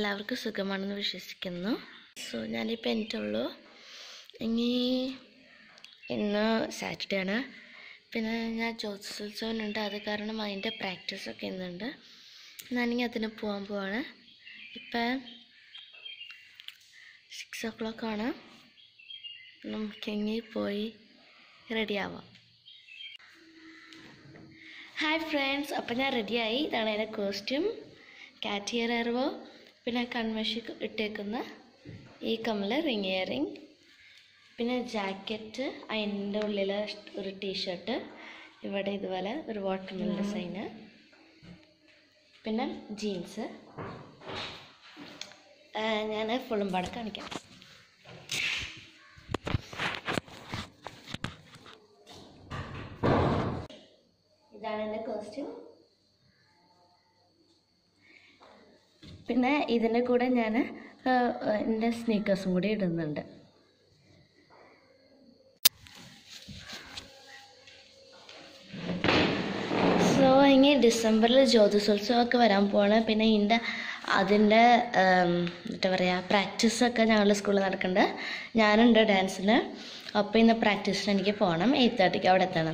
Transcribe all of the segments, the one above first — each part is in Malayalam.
എല്ലാവർക്കും സുഖമാണെന്ന് വിശ്വസിക്കുന്നു സോ ഞാനിപ്പോൾ എനിക്കുള്ളൂ ഇനി ഇന്ന് സാറ്റർഡേ ആണ് പിന്നെ ഞാൻ ജ്യോതിഷോത്സവനുണ്ട് അത് കാരണം അതിൻ്റെ പ്രാക്ടീസൊക്കെ ഇന്നുണ്ട് ഞാനിങ്ങനെ അതിന് പോകാൻ പോവാണ് ഇപ്പം സിക്സ് ഓ ക്ലോക്ക് ആണ് നമുക്കിങ്ങി പോയി റെഡി ആവാം ഹായ് ഫ്രണ്ട്സ് അപ്പം ഞാൻ റെഡിയായി ഇതാണ് എൻ്റെ കോസ്റ്റ്യൂം കാറ്റിയർ എർവോ പിന്നെ കൺമഷി ഇട്ടേക്കുന്ന ഈ കമ്മൽ റിങ് ഇയറിങ് പിന്നെ ജാക്കറ്റ് അതിൻ്റെ ഉള്ളിൽ ഒരു ടീഷർട്ട് ഇവിടെ ഇതുപോലെ ഒരു വാട്ടർമെലൻ ഡിസൈന് പിന്നെ ജീൻസ് ഞാൻ ഫുള്ളും പാടെ കാണിക്കാം ഇതാണ് എൻ്റെ കോസ്റ്റ്യൂം പിന്നെ ഇതിൻ്റെ കൂടെ ഞാൻ എൻ്റെ സ്നീക്കേഴ്സും കൂടി ഇടുന്നുണ്ട് സോ ഇനി ഡിസംബറിൽ ജ്യോതിഷോത്സവമൊക്കെ വരാൻ പോവാണ് പിന്നെ ഇതിൻ്റെ അതിൻ്റെ എന്താ പറയുക പ്രാക്ടീസൊക്കെ ഞങ്ങളുടെ സ്കൂളിൽ നടക്കുന്നുണ്ട് ഞാനുണ്ട് ഡാൻസിന് അപ്പോൾ ഇന്ന് പ്രാക്ടീസിന് എനിക്ക് പോകണം എയ്റ്റ് തേർട്ടിക്ക് അവിടെ എത്തണം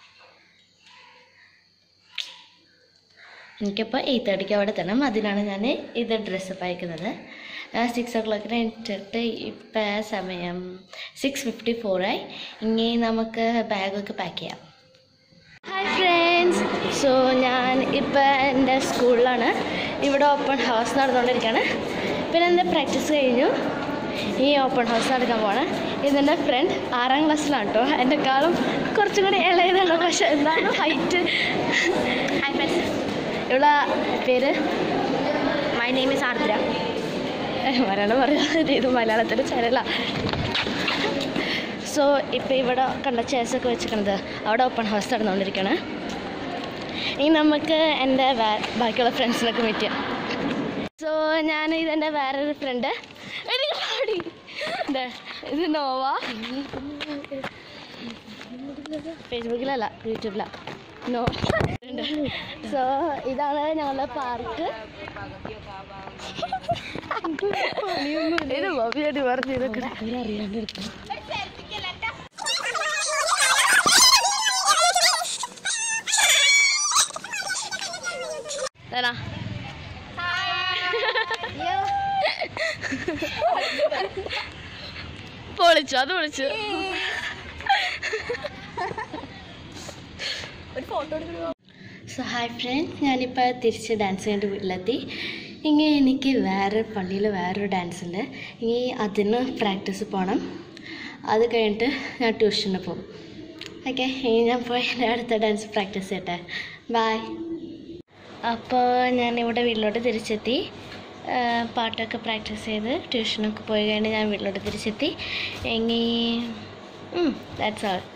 എനിക്കിപ്പോൾ എയ്റ്റ് തേർട്ടിക്ക് അവിടെ എത്തണം അതിനാണ് ഞാൻ ഇത് ഡ്രസ്സപ്പ് അയക്കുന്നത് സിക്സ് ഓ ക്ലോക്കിന് എത്തിയിട്ട് ഇപ്പം സമയം സിക്സ് ഫിഫ്റ്റി ഫോറായി ഇനി നമുക്ക് ബാഗൊക്കെ പാക്ക് ചെയ്യാം ഹായ് ഫ്രണ്ട്സ് സോ ഞാൻ ഇപ്പം എൻ്റെ സ്കൂളിലാണ് ഇവിടെ ഓപ്പൺ ഹൗസ് നടന്നുകൊണ്ടിരിക്കുകയാണ് പിന്നെ എൻ്റെ പ്രാക്ടീസ് കഴിഞ്ഞു ഈ ഓപ്പൺ ഹൗസ് നടക്കാൻ പോവാണ് ഇതെൻ്റെ ഫ്രണ്ട് ആറാം ക്ലാസ്സിലാണ് കേട്ടോ എന്നെക്കാളും കുറച്ചും കൂടി ഇളയതാണ് പക്ഷെ എന്താണ് ഹൈറ്റ് ഹായ് ഫ്രണ്ട്സ് ഇവിടെ പേര് my name is Ardra Malayalam പറയാം ഇത് മലയാളത്തിൻ്റെ ചാനലാണ് സോ ഇപ്പോൾ ഇവിടെ കണ്ട ചേഴ്സൊക്കെ വെച്ചിരിക്കണത് അവിടെ ഓപ്പൺ ഹൗസ് നടന്നുകൊണ്ടിരിക്കുകയാണ് ഇനി നമുക്ക് എൻ്റെ വേ ബാക്കിയുള്ള ഫ്രണ്ട്സിനൊക്കെ മീറ്റ് ചെയ്യാം സോ ഞാൻ ഇതെൻ്റെ വേറൊരു ഫ്രണ്ട് എനിക്ക് പാടി ദേ, ഇത് നോവ ഫേസ്ബുക്കിലല്ല യൂട്യൂബിലാണ് നോ സോ ഇതാണ് ഞങ്ങളുടെ പാർക്ക് ഇത് ബോബിയായിട്ട് പറഞ്ഞു ഇതൊക്കെ അറിയാണ്ട് തരാ പൊളിച്ചു അത് പൊളിച്ചു സോ ഹായ് ഫ്രണ്ട്സ് ഞാനിപ്പോൾ തിരിച്ച് ഡാൻസ് കഴിഞ്ഞിട്ട് വീട്ടിലെത്തി ഇനി എനിക്ക് വേറെ പള്ളിയിൽ വേറൊരു ഡാൻസ് ഉണ്ട് ഇനി അതിന് പ്രാക്ടീസ് പോകണം അത് കഴിഞ്ഞിട്ട് ഞാൻ ട്യൂഷന് പോകും ഓക്കെ ഇനി ഞാൻ പോയി എൻ്റെ അടുത്ത ഡാൻസ് പ്രാക്ടീസ് ചെയ്യട്ടെ ബായ് അപ്പോൾ ഞാൻ ഇവിടെ വീട്ടിലോട്ട് തിരിച്ചെത്തി ആ, പാട്ടൊക്കെ പ്രാക്ടീസ് ചെയ്ത് ട്യൂഷനൊക്കെ പോയി കഴിഞ്ഞ് ഞാൻ വീട്ടിലോട്ട് തിരിച്ചെത്തി ഇനി ദാറ്റ്സ് ഓൾ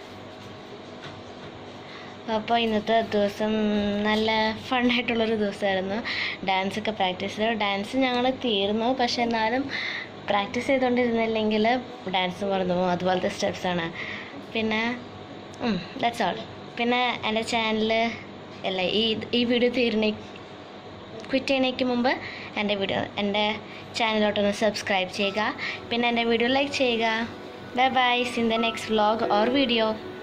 അപ്പോൾ ഇന്നത്തെ ദിവസം നല്ല ഫണ്ണായിട്ടുള്ളൊരു ദിവസമായിരുന്നു ഡാൻസൊക്കെ പ്രാക്ടീസ് ചെയ്തു ഡാൻസ് ഞങ്ങൾ തീർന്നു പക്ഷെ എന്നാലും പ്രാക്ടീസ് ചെയ്തുകൊണ്ടിരുന്നില്ലെങ്കിൽ ഡാൻസ് മറന്നു പോകും അതുപോലത്തെ സ്റ്റെപ്സാണ് പിന്നെ ദാറ്റ്സ് ഓൾ പിന്നെ എൻ്റെ ചാനൽ അല്ല ഈ ഈ വീഡിയോ തീരണേ ക്വിറ്റ് ചെയ്യുന്നതിന് മുമ്പ് എൻ്റെ വീഡിയോ എൻ്റെ ചാനലിലോട്ടൊന്ന് സബ്സ്ക്രൈബ് ചെയ്യുക പിന്നെ എൻ്റെ വീഡിയോ ലൈക്ക് ചെയ്യുക bye bye see in the next vlog or video